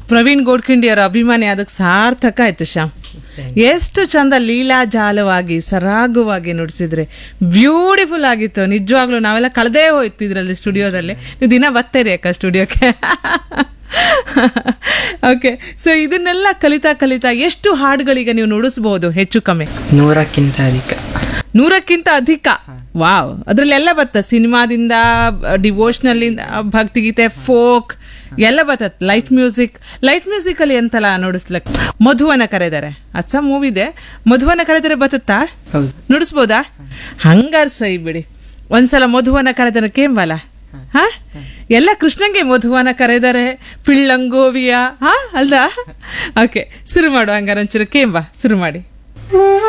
ಪ್ರವೀಣ್ ಗೋಡ್ಖಿಂಡಿ ಅವರ ಅಭಿಮಾನಿ ಅದಕ್ಕೆ ಸಾರ್ಥಕ ಆಯ್ತು ಶ್ಯಾಮ್ ಎಷ್ಟು ಚಂದ ಲೀಲಾಜಾಲವಾಗಿ ಸರಾಗವಾಗಿ ನುಡಿಸಿದ್ರೆ ಬ್ಯೂಟಿಫುಲ್ ಆಗಿತ್ತು ನಿಜವಾಗ್ಲೂ ನಾವೆಲ್ಲ ಕಳೆದೇ ಹೋಯ್ತು ಇದ್ರಲ್ಲಿ ಸ್ಟುಡಿಯೋದಲ್ಲಿ ನೀವು ದಿನ ಬರ್ತೀರಿ ಅಕ್ಕ ಸ್ಟುಡಿಯೋಕ್ಕೆ ಓಕೆ ಸೊ ಇದನ್ನೆಲ್ಲ ಕಲಿತಾ ಕಲಿತಾ ಎಷ್ಟು ಹಾಡುಗಳಿಗೆ ನೀವು ನುಡಿಸ್ಬೋದು ಹೆಚ್ಚು ಕಮ್ಮಿ ನೂರಕ್ಕಿಂತ ಅಧಿಕ ನೂರಕ್ಕಿಂತ ಅಧಿಕ ವಾವ್ ಅದ್ರಲ್ಲೆಲ್ಲ ಬತ್ತ ಸಿನಿಮಾದಿಂದ ಡಿವೋಷನಲ್ ಭಕ್ತಿಗೀತೆ ಫೋಕ್ ಎಲ್ಲ ಬರ್ತತ್ ಲೈಟ್ ಮ್ಯೂಸಿಕ್ ಲೈಟ್ ಮ್ಯೂಸಿಕ್ ಅಲ್ಲಿ ಎಂತಲ್ಲ ನುಡಿಸ್ಲಕ್ ಮಧುವನ ಕರೆದರೆ ಅಚ್ಚ ಮೂವಿದೆ ಮಧುವನ ಕರೆದರೆ ಬತ್ತತ್ತಾ ಹೌದು ನುಡಿಸ್ಬೋದಾ ಹಂಗಾರ್ ಸೈ ಬಿಡಿ ಒಂದ್ಸಲ ಮಧುವನ ಕರೆದನ ಕೇಂಬಲ ಹಾ ಎಲ್ಲ ಕೃಷ್ಣಂಗೆ ಮಧುವನ ಕರೆದರೆ ಪಿಳ್ಳಂಗೋವಿಯ ಹಾ ಅಲ್ದಾ ಓಕೆ ಶುರು ಮಾಡು ಹಂಗಾರ ಒಂಚೂರು ಕೇಂಬ ಶುರು ಮಾಡಿ